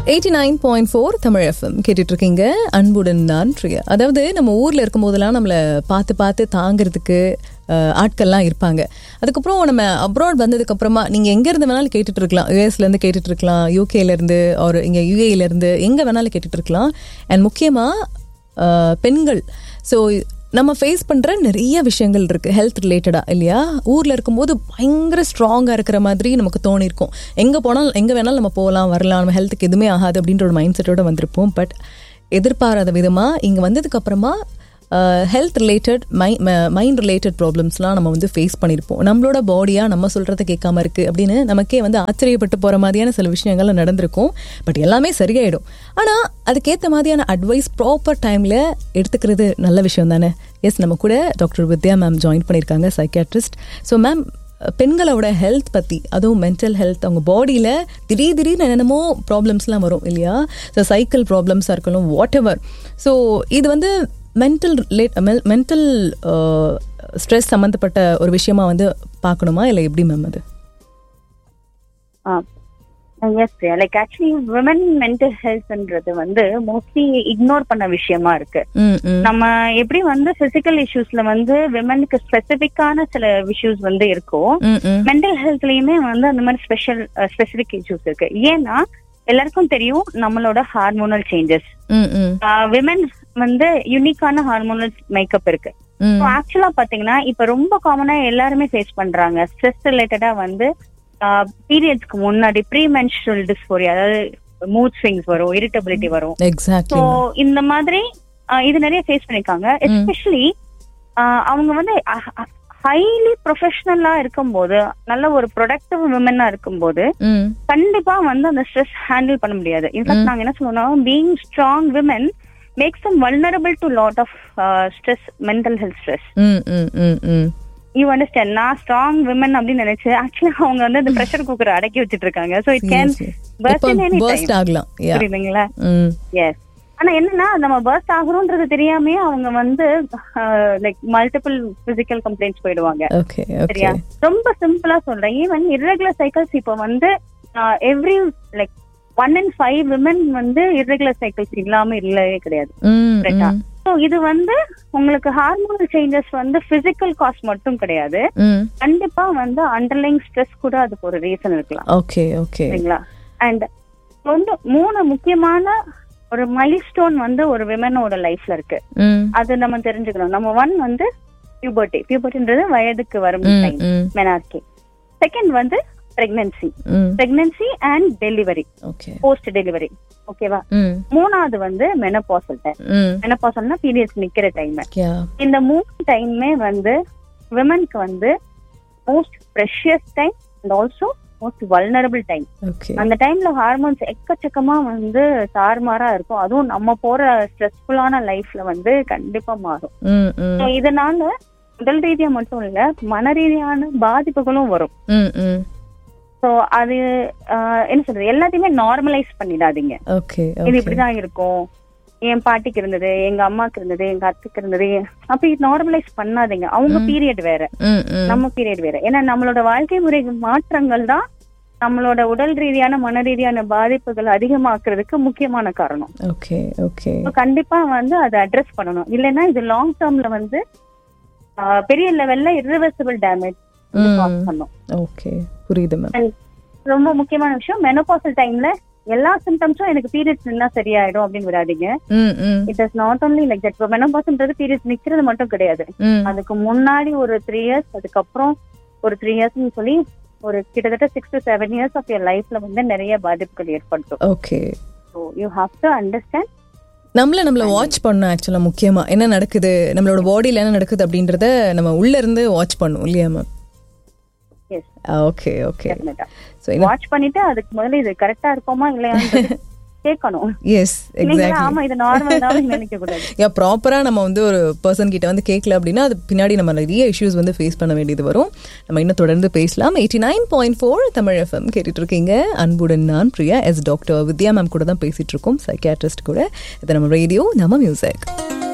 eighty nine point four Tamil FM கேட்டுட்டு இருக்கீங்க அன்புடன் நான் பிரியா அதாவது நம்ம ஊர்ல இருக்கும் போதெல்லாம் நம்மளை பார்த்து பார்த்து தாங்கிறதுக்கு அஹ், ஆட்கள்லாம் இருப்பாங்க அதுக்கப்புறம் நம்ம அப்ராட் வந்ததுக்கு அப்புறமா நீங்க எங்க இருந்து வேணாலும் கேட்டுட்டு இருக்கலாம் யூஎஸ்ல இருந்து கேட்டுட்டு இருக்கலாம் யூகேல இருந்து ஒரு இங்க யூஏல இருந்து எங்க வேணாலும் கேட்டுட்டு இருக்கலாம் அண்ட் முக்கியமா அஹ், பெண்கள் ஸோ நம்ம ஃபேஸ் பண்ற நிறைய விஷயங்கள் இருக்கு ஹெல்த் ரிலேட்டடா இல்லையா ஊர்ல இருக்கும்போது பயங்கர ஸ்ட்ராங்கா இருக்கிற மாதிரி நமக்கு தோணிருக்கும் எங்க போனாலும் எங்க வேணாலும் நம்ம போகலாம் வரலாம் நம்ம ஹெல்த்துக்கு எதுவுமே ஆகாது அப்படின்ற ஒரு மைண்ட் செட்டோட வந்திருப்போம் பட் எதிர்பாராத விதமா இங்க வந்ததுக்கு அப்புறமா health related my mind related ப்ராப்ளம்ஸ்லாம் நம்ம வந்து ஃபேஸ் பண்ணியிருப்போம் நம்மளோட பாடியாக நம்ம சொல்கிறத கேட்காம இருக்கு அப்படின்னு நமக்கே வந்து ஆச்சரியப்பட்டு போகிற மாதிரியான சில விஷயங்கள் நடந்திருக்கும் பட் எல்லாமே சரியாயிடும் ஆனால் அதுக்கேற்ற மாதிரியான அட்வைஸ் ப்ராப்பர் டைமில் எடுத்துக்கிறது நல்ல விஷயம் தானே எஸ் நம்ம கூட டாக்டர் வித்யா மேம் ஜாயின் பண்ணியிருக்காங்க சைக்காட்ரிஸ்ட் ஸோ மேம் பெண்களோட ஹெல்த் பற்றி அதுவும் மென்டல் ஹெல்த் அவங்க பாடியில் திடீர் திடீர்னு என்னென்னமோ ப்ராப்ளம்ஸ்லாம் வரும் இல்லையா ஸோ சைக்கிள் ப்ராப்ளம்ஸாக இருக்கணும் வாட் எவர் ஸோ இது வந்து மென்டல் மென்டல் ஸ்ட்ரெஸ் சம்மந்தப்பட்ட ஒரு விஷயமா வந்து பார்க்கணுமா இல்லை எப்படி மேம் அது yes like actually women mental ஹெல்த்ன்றது வந்து மோஸ்ட்லி இக்னோர் பண்ண விஷயமா இருக்கு ம் ம் நம்ம எப்படி வந்து பிசிக்கல் இஷ்யூஸ்ல வந்து விமனுக்கு ஸ்பெசிபிக்கான சில இஷ்யூஸ் வந்து இருக்கும் ம் ம் மென்டல் ஹெல்த்லயுமே வந்து அந்த மாதிரி ஸ்பெஷல் ஸ்பெசிபிக் இஷ்யூஸ் இருக்கு ஏன்னா எல்லாருக்கும் தெரியும் நம்மளோட ஹார்மோனல் சேஞ்சஸ் ம் ம் விமன் வந்து யூனிக்கான ஹார்மோனல் மேக்கப் இருக்கு ம் ஆக்சுவலா பாத்தீங்கன்னா இப்ப ரொம்ப காமனா எல்லாருமே ஃபேஸ் பண்றாங்க ஸ்ட்ரெஸ் ரிலேட்டடா வந்து பீரியட்ஸ்க்கு முன்னாடி ப்ரீ மென்ஸ்ட்ரல் டிஸ்போரியா அதாவது மூட் ஸ்விங்ஸ் வரும் இரிட்டபிலிட்டி வரும் ஸோ எக்ஸாக்ட்லி இந்த மாதிரி ஆஹ் இது நிறைய ஃபேஸ் பண்ணிருக்காங்க எஸ்பெஷலி அவங்க வந்து ஹைலி ப்ரொஃபஷனலா இருக்கும்போது நல்ல ஒரு ப்ரொடக்டிவ் விமனா இருக்கும்போது ம் கண்டிப்பா வந்து அந்த ஸ்ட்ரெஸ் ஹேண்டில் பண்ண முடியாது இன்ஃபேக்ட் நாங்க என்ன சொல்லுவோம் being strong women makes them vulnerable to lot of stress mental health stress ம் ம் ம் ம் யூ அண்டர்ஸ்டாண்ட் நான் ஸ்ட்ராங் விமன் அப்படின்னு நினைச்சு ஆக்சுவலி அவங்க வந்து அந்த ப்ரெஷர் குக்கர் அடக்கி வச்சிட்டு இருக்காங்க சோ இட் கேன் இப்போ பர்ஸ்ட் ஆகலாம் யா புரியுதுங்களா ம் எஸ் ஆனா என்னன்னா நம்ம பர்ஸ்ட் ஆகுறோன்றது தெரியாமே அவங்க வந்து லைக் மல்டிபிள் பிசிக்கல் கம்ப்ளைண்ட்ஸ் போயிடுவாங்க ஓகே ஓகே சரியா ரொம்ப சிம்பிளா சொல்றேன் ஈவன் irregular சைக்கிள்ஸ் இப்ப வந்து every like one in five women வந்து irregular சைக்கிள்ஸ் இல்லாம இல்லவே கிடையாது ம் கரெக்டா ம் ஸோ இது வந்து உங்களுக்கு ஹார்மோனல் சேஞ்சஸ் வந்து பிசிக்கல் காஸ்ட் மட்டும் கிடையாது ம் கண்டிப்பா வந்து அண்டர்லைங் ஸ்ட்ரெஸ் கூட அதுக்கு ஒரு ரீசன் இருக்கலாம் ஓகே ஓகே சரிங்களா அண்ட் வந்து மூணு முக்கியமான ஒரு மைல்ஸ்டோன் வந்து ஒரு விமனோட லைஃப்ல இருக்கு ம் அது நம்ம தெரிஞ்சுக்கணும் நம்ம ஒன் வந்து பியூபர்ட்டி பியூபர்ட்டின்றது வயதுக்கு வரும் ம் டைம் ம் மெனார்கி செகண்ட் வந்து பிரெக்னன்சி ம் pregnancy and delivery okay post delivery ஓகேவா ம் மூணாவது வந்து மெனப்பாசல் டைம் ம் மெனப்பாசல்னா பீரியட்ஸ் நிக்கிற டைம் யா இந்த மூணு டைமே வந்து விமனுக்கு வந்து most precious time and also most vulnerable time okay அந்த டைம்ல ஹார்மோன்ஸ் எக்கச்சக்கமா வந்து தாறுமாறா இருக்கும் அதுவும் நம்ம போற ஸ்ட்ரெஸ்ஃபுல்லான லைஃப்ல வந்து கண்டிப்பா மாறும் ம் ம் So இதனால உடல் ரீதியா மட்டும் இல்ல மன ரீதியான பாதிப்புகளும் வரும் ம் ம் சோ அது ஆஹ், என்ன சொல்றது எல்லாத்தையுமே நார்மலைஸ் பண்ணிடாதீங்க ஓகே இது ஓகே இப்படிதான் இருக்கும் என் பாட்டிக்கு இருந்தது எங்க அம்மாக்கு இருந்தது எங்க அத்தைக்கு இருந்தது அப்படி நார்மலைஸ் பண்ணாதீங்க அவங்க பீரியட் வேற ம் ம் நம்ம பீரியட் வேற ஏன்னா நம்மளோட வாழ்க்கை முறை மாற்றங்கள் தான் நம்மளோட உடல் ரீதியான மன ரீதியான பாதிப்புகள் அதிகமாக்குறதுக்கு முக்கியமான காரணம் ஓகே ஓகே So, கண்டிப்பா வந்து அதை அட்ரஸ் பண்ணணும் இல்லைன்னா இது லாங் டேர்ம்ல வந்து ஆஹ், பெரிய லெவல்ல irreversible டேமேஜ் ம் பண்ணும் ஓகே புரியுது மேம் And ரொம்ப முக்கியமான விஷயம் மெனோபாசல் டைம்ல எல்லா சிம்டம்ஸும் எனக்கு பீரியட்ஸ் நின்னா சரியாயிடும் அப்படின்னு விடாதீங்க ம் ம் it is not only like that மெனோபாஸ்ன்றது பீரியட்ஸ் நிக்கிறது மட்டும் கிடையாது ம் அதுக்கு முன்னாடி ஒரு த்ரீ இயர்ஸ் அதுக்கப்புறம் ஒரு த்ரீ இயர்ஸ்னு சொல்லி ஒரு கிட்டத்தட்ட six to seven years of your லைஃப்ல வந்து நிறைய பாதிப்புகள் ஏற்படுத்தும் okay so you have to understand நம்மள நம்மள வாட்ச் பண்ணணும் ஆக்சுவலா முக்கியமா என்ன நடக்குது நம்மளோட பாடியில என்ன நடக்குது அப்படின்றத நம்ம உள்ள இருந்து வாட்ச் பண்ணும் இல்லையா மேம் எஸ் ஓகே ஓகே டெஃபினட்டா ஸோ என்ன வாட்ச் பண்ணிட்டு அதுக்கு முதல்ல இது கரெக்டா இருக்குமா இல்லையா கேட்கணும் எஸ் நீங்க எக்ஸாக்ட்லி ஆமா இது நார்மல் தான் நினைக்க கூடாது யா ப்ராப்பரா நம்ம வந்து ஒரு பர்சன் கிட்ட வந்து கேட்கல அப்படின்னா அது பின்னாடி நம்ம நிறைய இஷ்யூஸ் வந்து ஃபேஸ் பண்ண வேண்டியது வரும் நம்ம இன்னும் தொடர்ந்து பேசலாம் eighty nine point four Tamil FM கேட்டுட்டு இருக்கீங்க அன்புடன் நான் Priya yes doctor Vidya ma'am கூட தான் பேசிட்டு இருக்கோம் சைக்கியாட்ரிஸ்ட் கூட இது நம்ம ரேடியோ நம்ம மியூசிக்